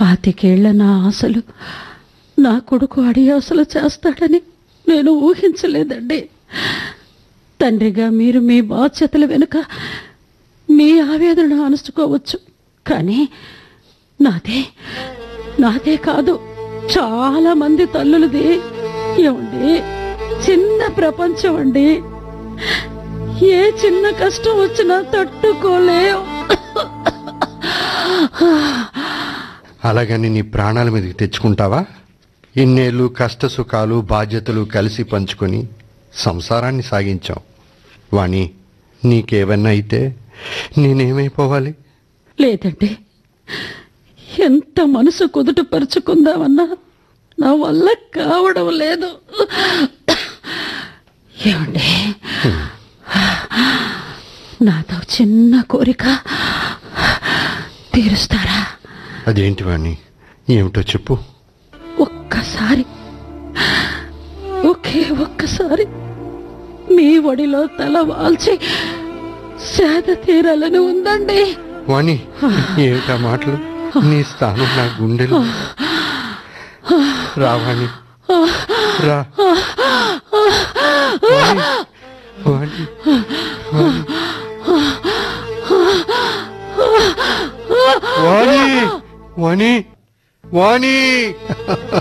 పాతికేళ్ల నా ఆశలు నా కొడుకు అడియాసలు చేస్తాడని నేను ఊహించలేదండి తండ్రిగా మీరు మీ బాధ్యతల వెనుక మీ ఆవేదన అనుసుకోవచ్చు కానీ నాదే నాదే కాదు చాలా మంది తల్లులది ఏమండి చిన్న ప్రపంచం అండి ఏ చిన్న కష్టం వచ్చినా తట్టుకోలేం అలాగని నీ ప్రాణాల మీదకి తెచ్చుకుంటావా ఇన్నేళ్ళు కష్ట సుఖాలు బాధ్యతలు కలిసి పంచుకొని సంసారాన్ని సాగించాం వాణి నీకేవన్నా అయితే నేనేమైపోవాలి లేదండి ఎంత మనసు కుదుట పరుచుకుందామన్నా నా వల్ల కావడం లేదు ఏమండి నాతో చిన్న కోరిక తీరుస్తారా అదేంటి వాణి ఏమిటో చెప్పు ఒక్కసారి ఒకే ఒక్కసారి మీ ఒడిలో తల వాల్చి సేద తీరాలని ఉందండి వాణి ఏమిటా మాటలు నీ స్థానం నా గుండెలు రా వాణి రా వాణి, వాణి, వాణి వాణి వాణి